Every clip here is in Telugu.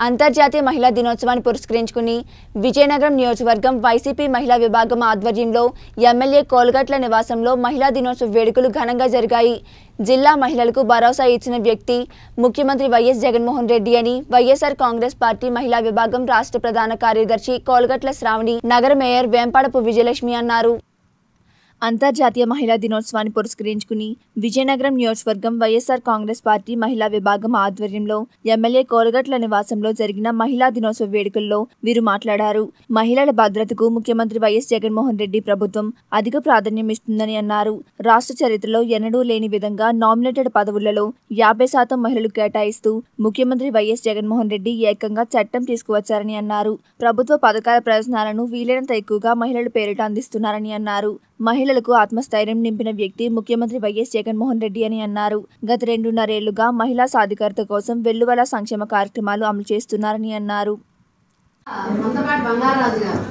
అంతర్జాతీయ మహిళా దినోత్సవాన్ని పురస్కరించుకుని విజయనగరం నియోజకవర్గం వైసీపీ మహిళా విభాగం ఆధ్వర్యంలో ఎమ్మెల్యే కోలగట్ల నివాసంలో మహిళా దినోత్సవ వేడుకలు ఘనంగా జరిగాయి జిల్లా మహిళలకు భరోసా ఇచ్చిన వ్యక్తి ముఖ్యమంత్రి వైఎస్ జగన్మోహన్ రెడ్డి అని వైఎస్ఆర్ కాంగ్రెస్ పార్టీ మహిళా విభాగం రాష్ట్ర ప్రధాన కార్యదర్శి కోలగట్ల శ్రావణి నగర మేయర్ వేంపాడపు విజయలక్ష్మి అన్నారు అంతర్జాతీయ మహిళా దినోత్సవాన్ని పురస్కరించుకుని విజయనగరం నియోజకవర్గం వైఎస్ఆర్ కాంగ్రెస్ పార్టీ మహిళా విభాగం ఆధ్వర్యంలో ఎమ్మెల్యే కోలగట్ల నివాసంలో జరిగిన మహిళా దినోత్సవ వేడుకల్లో వీరు మాట్లాడారు మహిళల భద్రతకు ముఖ్యమంత్రి వైఎస్ జగన్మోహన్ రెడ్డి ప్రభుత్వం అధిక ప్రాధాన్యం ఇస్తుందని అన్నారు రాష్ట్ర చరిత్రలో ఎన్నడూ లేని విధంగా నామినేటెడ్ పదవులలో యాభై శాతం మహిళలు కేటాయిస్తూ ముఖ్యమంత్రి వైఎస్ జగన్మోహన్ రెడ్డి ఏకంగా చట్టం తీసుకువచ్చారని అన్నారు ప్రభుత్వ పథకాల ప్రయోజనాలను వీలైనంత ఎక్కువగా మహిళల పేరిట అందిస్తున్నారని అన్నారు మహిళలకు ఆత్మస్థైర్యం నింపిన వ్యక్తి ముఖ్యమంత్రి వైఎస్ జగన్మోహన్ రెడ్డి అని అన్నారు గత రెండున్నరేళ్లుగా మహిళా సాధికారత కోసం వెల్లువల సంక్షేమ కార్యక్రమాలు అమలు చేస్తున్నారని అన్నారు మందపాటి బంగారాజు గారు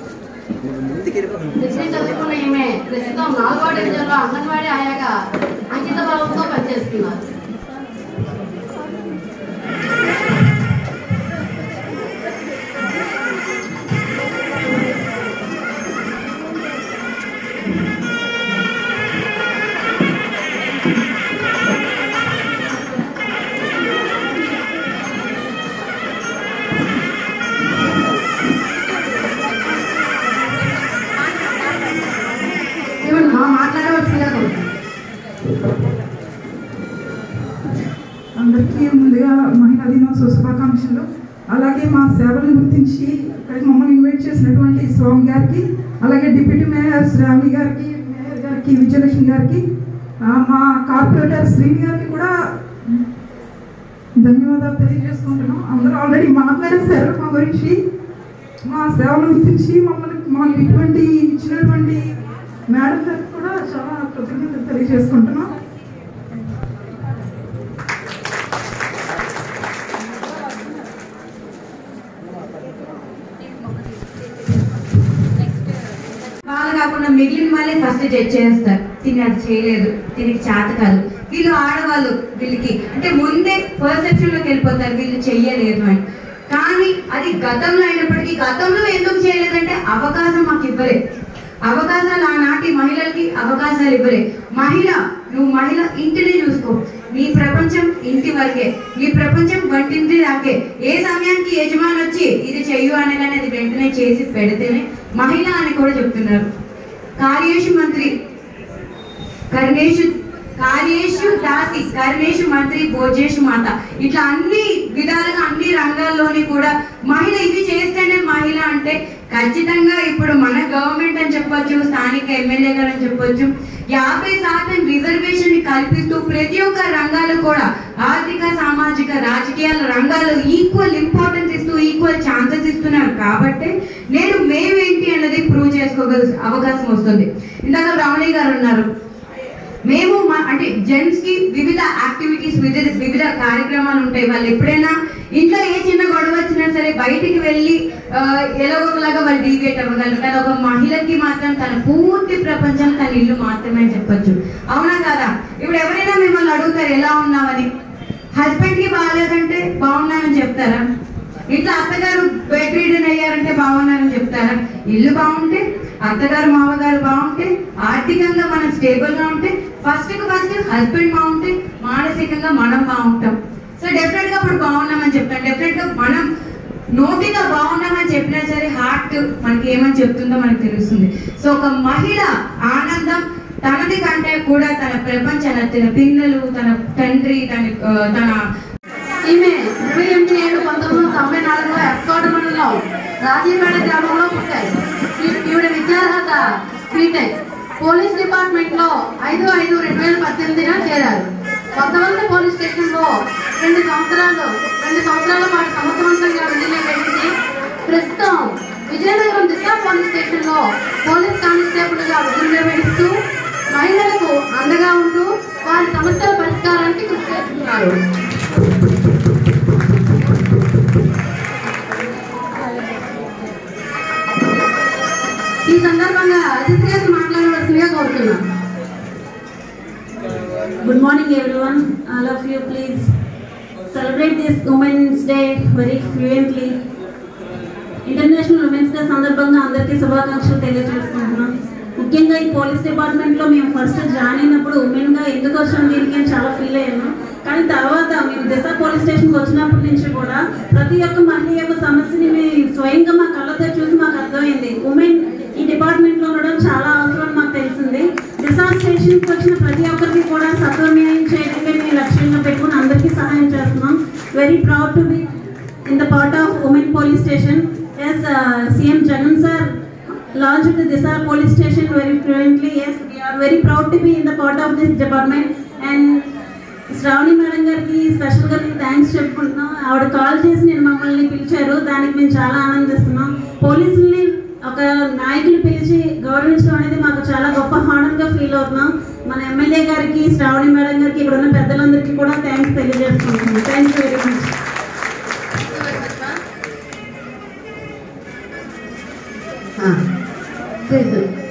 డిగ్రీ చదువుకున్న ఈమె ప్రస్తుతం నాలుగో డివిజన్లో అంగన్వాడీ ఆయాగా అంకిత భావంతో పనిచేస్తున్నారు ఇవ్వండి మా మాట్లాడవలసిందిగా కోరుతున్నాను. అందరికీ ముందుగా మహిళా దినోత్సవ శుభాకాంక్షలు అలాగే మా సేవలను గుర్తించి ఇక్కడికి మమ్మల్ని ఇన్వైట్ చేసినటువంటి స్వామి గారికి అలాగే డిప్యూటీ మేయర్ శ్రావణి గారికి మేయర్ గారికి విజయలక్ష్మి గారికి ఆ, మా కార్పొరేటర్ శ్రీని గారికి కూడా ధన్యవాదాలు తెలియజేసుకుంటున్నాం అందరూ ఆల్రెడీ మాట్లాడేశారు మా గురించి మా సేవలను గుర్తించి మమ్మల్ని మాకు ఇటువంటి ఇచ్చినటువంటి మేడం గారికి కూడా చాలా కృతజ్ఞతలు తెలియజేసుకుంటున్నాం వాళ్ళు కాకుండా మిగిలిన వాళ్ళే ఫస్ట్ జడ్జ్ చేస్తారు తిని అది చేయలేదు దీనికి చేత కాదు వీళ్ళు ఆడవాళ్ళు వీళ్ళకి అంటే ముందే పర్సెప్షన్ లోకి వెళ్ళిపోతారు వీళ్ళు చెయ్యలేదు అని కానీ అది గతంలో అయినప్పటికీ గతంలో ఎందుకు చేయలేదంటే అవకాశం మాకు ఇవ్వలేదు అవకాశాలు ఆనాటి మహిళలకి అవకాశాలు ఇవ్వలే మహిళ నువ్వు మహిళ ఇంటిని చూసుకో నీ ప్రపంచం ఇంటి వరకే నీ ప్రపంచం వంటింటి దాకే ఏ సమయానికి యజమాని వచ్చి ఇది చెయ్యు అనగానే అది వెంటనే చేసి పెడితేనే మహిళ అని కూడా చెప్తున్నారు కార్యేషు మంత్రి కర్ణేషు కార్యేషు దాసి కర్ణేషు మంత్రి భోజేషు మాత ఇట్లా అన్ని విధాలుగా అన్ని రంగాల్లోని కూడా మహిళ ఇది చేస్తేనే మహిళ అంటే ఖచ్చితంగా ఇప్పుడు మన గవర్నమెంట్ అని చెప్పొచ్చు స్థానిక ఎమ్మెల్యే గారు అని చెప్పొచ్చు యాభై శాతం రిజర్వేషన్ ని కల్పిస్తూ ప్రతి ఒక్క రంగాలు కూడా ఆర్థిక సామాజిక రాజకీయాల రంగాల్లో ఈక్వల్ ఇంపార్టెన్స్ ఇస్తూ ఈక్వల్ ఛాన్సెస్ ఇస్తున్నారు కాబట్టి నేను మేమేంటి అన్నది ప్రూవ్ చేసుకోగల అవకాశం వస్తుంది ఇందాక రమణి గారు ఉన్నారు మేము మా అంటే జెంట్స్ కి వివిధ యాక్టివిటీస్ వివిధ వివిధ కార్యక్రమాలు ఉంటాయి వాళ్ళు ఎప్పుడైనా ఇంట్లో ఏ చిన్న గొడవ వచ్చినా సరే బయటికి వెళ్ళి ఆ, ఎలాగోలాగా వాళ్ళు డీవియేట్ అవ్వగలరు కానీ ఒక మహిళకి మాత్రం తన పూర్తి ప్రపంచం తన ఇల్లు మాత్రమే అని చెప్పొచ్చు అవునా కదా ఇప్పుడు ఎవరైనా మిమ్మల్ని అడుగుతారు ఎలా ఉన్నామని హస్బెండ్ కి బాగాలేదంటే బాగున్నానని చెప్తారా ఇట్లా అత్తగారు బెడ్ రీడన్ అయ్యారంటే బాగున్నారని చెప్తారా ఇల్లు బాగుంటే అత్తగారు మామగారు బాగుంటే ఆర్థికంగా మనం స్టేబుల్ గా ఉంటే ఫస్ట్ కి ఫస్ట్ హస్బెండ్ బాగుంటే మానసికంగా మనం బాగుంటాం సో డెఫినెట్ గా ఇప్పుడు బాగున్నామని చెప్తాం డెఫినెట్ గా మనం నోటిగా బాగున్నామని చెప్పినా సరే హార్ట్ మనకి ఏమని చెప్తుందో మనకు తెలుస్తుంది సో ఒక మహిళ ఆనందం తనది కంటే కూడా తన ప్రపంచాన్ని తన పిల్లలు తన తండ్రి తన ఆ, తన ఈమె ఇరవై ఎనిమిది ఏడు పంతొమ్మిది వందల తొంభై నాలుగులో ఎస్కోట మండలం రాజీపేట గ్రామంలో పుట్టారు ఈ- ఈవిడ విద్యార్హత బీటెక్ పోలీస్ డిపార్ట్మెంట్ లో ఐదు ఐదు రెండు వేల పద్దెనిమిదిన చేరారు కొత్తవలస పోలీస్ స్టేషన్ లో రెండు సంవత్సరాలు రెండు సంవత్సరాల పాటు సమర్థవంతంగా విధులు నిర్వహించి ప్రస్తుతం విజయనగరం దిశ పోలీస్ స్టేషన్ లో పోలీస్ కానిస్టేబుల్ గా విధులు నిర్వహిస్తూ మహిళలకు అండగా ఉంటూ వారి సమస్యల పరిష్కారానికి కృషి చేస్తున్నారు ఈ సందర్భంగా అజిత్ గారు మాట్లాడవలసిందిగా కోరుతున్నాను Good morning, everyone. All of you, please celebrate this Women's Day very fluently International Women's Day సందర్భంగా అందరికీ శుభాకాంక్షలు తెలియజేసుకుంటున్నాం ముఖ్యంగా ఈ పోలీస్ డిపార్ట్మెంట్లో మేము ఫస్ట్ జాయిన్ అయినప్పుడు ఉమెన్గా ఎందుకు వచ్చాం దీనికి అని చాలా ఫీల్ అయ్యాను కానీ తర్వాత మేము దిశ పోలీస్ స్టేషన్కి వచ్చినప్పటి నుంచి కూడా ప్రతి ఒక్క మహిళ యొక్క సమస్యని మేము స్వయంగా మా కళ్ళతో చూసి మాకు అర్థమైంది ఉమెన్ ఈ డిపార్ట్మెంట్లో ఉండడం చాలా అవసరం అని మాకు తెలిసింది దిశ స్టేషన్కి వచ్చిన ప్రతి ఒక్కరికి కూడా సత్వన్యాయం చేయడమే మేము లక్ష్యంగా పెట్టుకుని అందరికీ సహాయం చేస్తున్నాం very proud to be in the part of women police station. Yes, uh, CM Jagan sir launched the Disar police station very fluently. Yes, we are very proud to be in the part of this department. And Sravani madam గారికి స్పెషల్గా మేము థ్యాంక్స్ చెప్పుకుంటున్నాం ఆవిడ కాల్ చేసి నేను మమ్మల్ని పిలిచారు దానికి మేము చాలా ఆనందిస్తున్నాం పోలీసుల్ని ఒక నాయకులు పిలిచి గౌరవించడం అనేది మాకు చాలా గొప్ప హానంగా ఫీల్ అవుతున్నాం మన ఎమ్మెల్యే గారికి శ్రావణి మేడం గారికి ఇక్కడ ఉన్న పెద్దలందరికీ కూడా థ్యాంక్స్ తెలియజేసుకుంటున్నాం థ్యాంక్ యూ వెరీ మచ్ తెలుసు